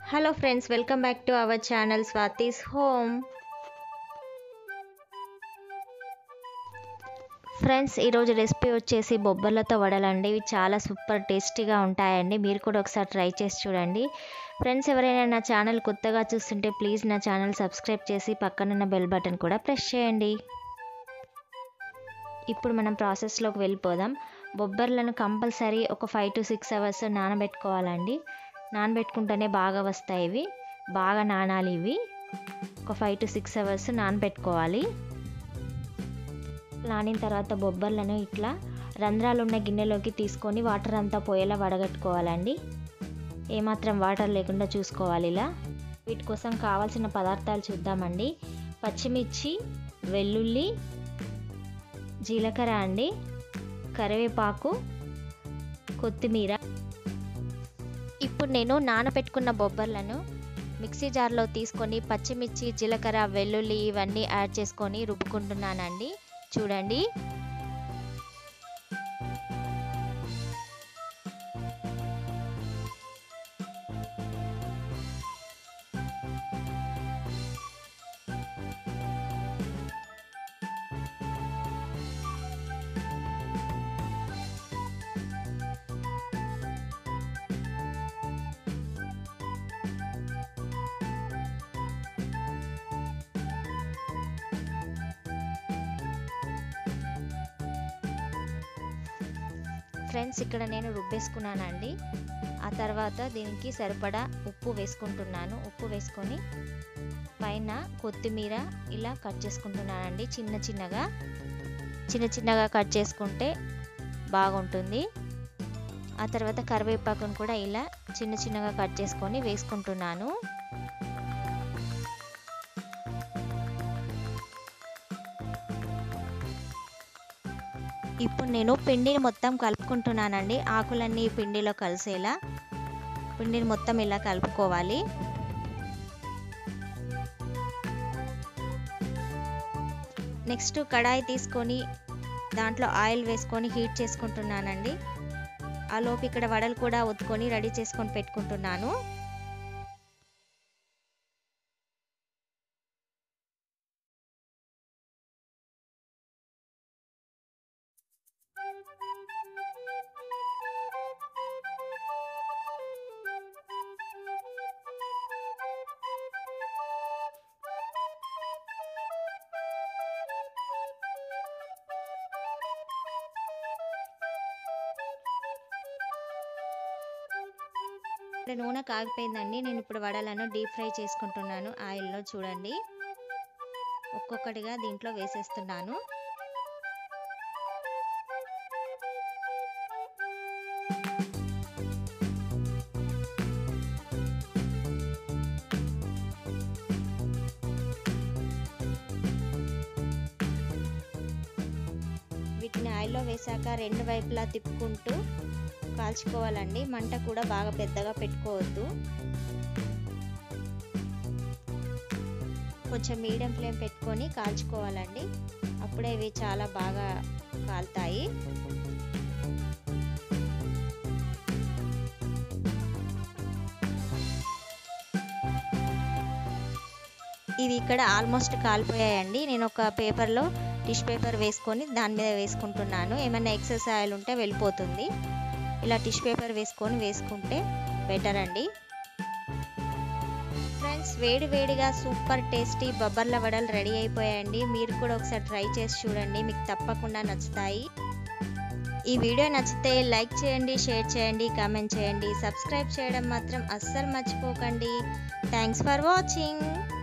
hello friends welcome back to our channel Swathi's home friends ఈరోజు recipe వచ్చేసి బొబ్బర్లతో వడలండి ఇవి చాలా సూపర్ టేస్టీగా ఉంటాయండి మీరు కూడా ఒకసారి ట్రై చేసి చూడండి ఫ్రెండ్స్ ఎవరైనా నా ఛానల్ కొత్తగా చూస్తుంటే ప్లీజ్ నా ఛానల్ సబ్స్క్రైబ్ చేసి పక్కనున్న బెల్ బటన్ కూడా ప్రెస్ చేయండి ఇప్పుడు మనం ప్రాసెస్లోకి వెళ్ళిపోదాం బొబ్బర్లను కంపల్సరీ ఒక ఫైవ్ టు సిక్స్ అవర్స్ నానబెట్టుకోవాలండి నానబెట్టుకుంటేనే బాగా వస్తాయి ఇవి బాగా నానాలి ఇవి ఒక ఫైవ్ టు సిక్స్ అవర్స్ నానబెట్టుకోవాలి నానిన తర్వాత బొబ్బర్లను ఇట్లా రంధ్రాలు ఉన్న గిన్నెలోకి తీసుకొని వాటర్ అంతా పోయేలా వడగట్టుకోవాలండి ఏమాత్రం వాటర్ లేకుండా చూసుకోవాలి ఇలా వీటి కోసం కావాల్సిన పదార్థాలు చూద్దామండి పచ్చిమిర్చి వెల్లుల్లి జీలకర్ర అండి కరివేపాకు కొత్తిమీర ఇప్పుడు నేను నానబెట్టుకున్న బొబ్బర్లను మిక్సీ జార్లో తీసుకొని పచ్చిమిర్చి జీలకర్ర వెల్లుల్లి ఇవన్నీ యాడ్ చేసుకొని రుబ్బుకుంటున్నానండి చూడండి ఫ్రెండ్స్ ఇక్కడ నేను రుబ్బేసుకున్నానండి ఆ తర్వాత దీనికి సరిపడా ఉప్పు వేసుకుంటున్నాను ఉప్పు వేసుకొని పైన కొత్తిమీర ఇలా కట్ చేసుకుంటున్నానండి చిన్న చిన్నగా చిన్న చిన్నగా కట్ చేసుకుంటే బాగుంటుంది ఆ తర్వాత కరివేపాకును కూడా ఇలా చిన్న చిన్నగా కట్ చేసుకొని వేసుకుంటున్నాను ఇప్పుడు నేను పిండిని మొత్తం కలుపుకుంటున్నానండి ఆకులన్నీ పిండిలో కలిసేలా పిండిని మొత్తం ఇలా కలుపుకోవాలి నెక్స్ట్ కడాయి తీసుకొని దాంట్లో ఆయిల్ వేసుకొని హీట్ చేసుకుంటున్నానండి ఆ లోపు ఇక్కడ వడలు కూడా ఒత్తుకొని రెడీ చేసుకొని పెట్టుకుంటున్నాను ఇక్కడ నూనె కాగిపోయిందండి నేను ఇప్పుడు వడలను డీప్ ఫ్రై చేసుకుంటున్నాను ఆయిల్లో చూడండి ఒక్కొక్కటిగా దీంట్లో వేసేస్తున్నాను వీటిని ఆయిల్లో వేసాక రెండు వైపులా తిప్పుకుంటూ కాల్చుకోవాలండి మంట కూడా బాగా పెద్దగా పెట్టుకోవద్దు కొంచెం మీడియం ఫ్లేమ్ పెట్టుకొని కాల్చుకోవాలండి అప్పుడే ఇవి చాలా బాగా కాలుతాయి ఇవి ఇక్కడ ఆల్మోస్ట్ కాలిపోయాయండి నేను ఒక పేపర్లో టిష్ పేపర్ వేసుకొని దాని మీద వేసుకుంటున్నాను ఏమైనా ఎక్సెస్ ఆయిల్ ఉంటే వెళ్ళిపోతుంది ఇలా టిష్ పేపర్ వేసుకొని వేసుకుంటే బెటర్ అండి ఫ్రెండ్స్ వేడి వేడిగా సూపర్ టేస్టీ బొబ్బర్ల వడలు రెడీ అయిపోయాయండి మీరు కూడా ఒకసారి ట్రై చేసి చూడండి మీకు తప్పకుండా నచ్చుతాయి ఈ వీడియో నచ్చితే లైక్ చేయండి షేర్ చేయండి కామెంట్ చేయండి సబ్స్క్రైబ్ చేయడం మాత్రం అస్సలు మర్చిపోకండి థ్యాంక్స్ ఫర్ వాచింగ్